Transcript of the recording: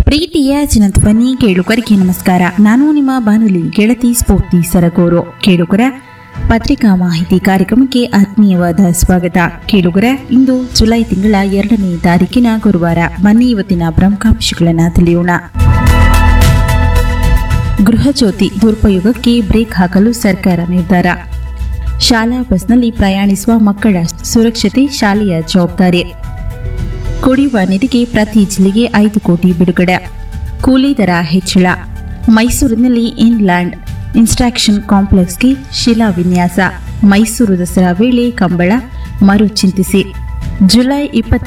ಪ್ರೀತಿಯ ಜನಧ್ವನಿ ಕೇಳುಗರಿಗೆ ನಮಸ್ಕಾರ ನಾನು ನಿಮ್ಮ ಬಾನುಲಿ ಗೆಳತಿ ಸ್ಫೂರ್ತಿ ಸರಗೂರು ಕೇಳುಗರ ಪತ್ರಿಕಾ ಮಾಹಿತಿ ಕಾರ್ಯಕ್ರಮಕ್ಕೆ ಆತ್ಮೀಯವಾದ ಸ್ವಾಗತ ಕೇಳುಗರ ಇಂದು ಜುಲೈ ತಿಂಗಳ ಎರಡನೇ ತಾರೀಕಿನ ಗುರುವಾರ ಬನ್ನಿ ಇವತ್ತಿನ ಪ್ರಮುಖಾಂಶಗಳನ್ನು ತಿಳಿಯೋಣ ಗೃಹಜ್ಯೋತಿ ದುರುಪಯೋಗಕ್ಕೆ ಬ್ರೇಕ್ ಹಾಕಲು ಸರ್ಕಾರ ನಿರ್ಧಾರ ಶಾಲಾ ಬಸ್ನಲ್ಲಿ ಪ್ರಯಾಣಿಸುವ ಮಕ್ಕಳ ಸುರಕ್ಷತೆ ಶಾಲೆಯ ಜವಾಬ್ದಾರಿ ಕುಡಿಯುವ ನಿಧಿಗೆ ಪ್ರತಿ ಜಿಲ್ಲೆಗೆ ಐದು ಕೋಟಿ ಬಿಡುಗಡೆ ಕೂಲಿ ದರ ಹೆಚ್ಚಳ ಮೈಸೂರಿನಲ್ಲಿ ಇನ್ಲ್ಯಾಂಡ್ ಇನ್ಸ್ಟ್ರಾಕ್ಷನ್ ಕಾಂಪ್ಲೆಕ್ಸ್ಗೆ ಶಿಲಾನ್ಯಾಸ ಮೈಸೂರು ದಸರಾ ವೇಳೆ ಕಂಬಳ ಮರು ಚಿಂತಿಸಿ ಜುಲೈ ಇಪ್ಪತ್ತ